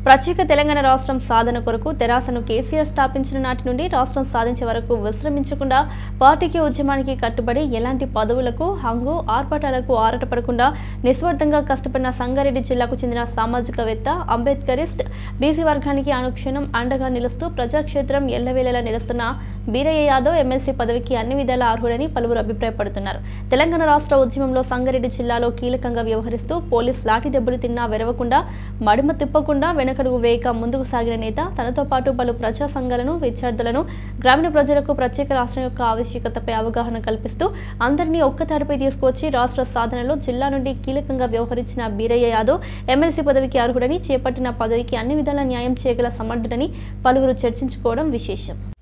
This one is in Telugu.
ప్రత్యేక తెలంగాణ రాష్ట్రం సాధన కొరకు తెరాసను కేసీఆర్ స్థాపించిన నాటి నుండి రాష్ట్రం సాధించే వరకు విశ్రమించకుండా పార్టీకి ఉద్యమానికి కట్టుబడి ఎలాంటి పదవులకు హంగు ఆర్భటాలకు ఆరటపడకుండా నిస్వార్థంగా కష్టపడిన సంగారెడ్డి జిల్లాకు చెందిన సామాజికవేత్త అంబేద్కరిస్ట్ బీసీ వర్గానికి అనుక్షణం అండగా నిలుస్తూ ప్రజాక్షేత్రం ఎల్లవేళలా నిలుస్తున్న బీరయ్య యాదవ్ ఎమ్మెల్సీ పదవికి అన్ని విధాల అర్హుడని పలువురు అభిప్రాయపడుతున్నారు తెలంగాణ రాష్ట్ర ఉద్యమంలో సంగారెడ్డి జిల్లాలో కీలకంగా వ్యవహరిస్తూ పోలీస్ లాఠీ దెబ్బలు తిన్నా వెరవకుండా మడిమ తిప్పకుండా వెనకడుగు వేయక ముందుకు సాగిన నేత తనతో పాటు పలు ప్రజా సంఘాలను విద్యార్థులను గ్రామీణ ప్రజలకు ప్రత్యేక రాష్ట్రం యొక్క ఆవశ్యకతపై అవగాహన కల్పిస్తూ అందరినీ ఒక్కతాటిపై తీసుకువచ్చి రాష్ట్ర సాధనలో జిల్లా నుండి కీలకంగా వ్యవహరించిన బీరయ్య యాదవ్ ఎమ్మెల్సీ పదవికి అర్హుడని చేపట్టిన పదవికి అన్ని విధాల న్యాయం చేయగల సమర్థుడని పలువురు చర్చించుకోవడం విశేషం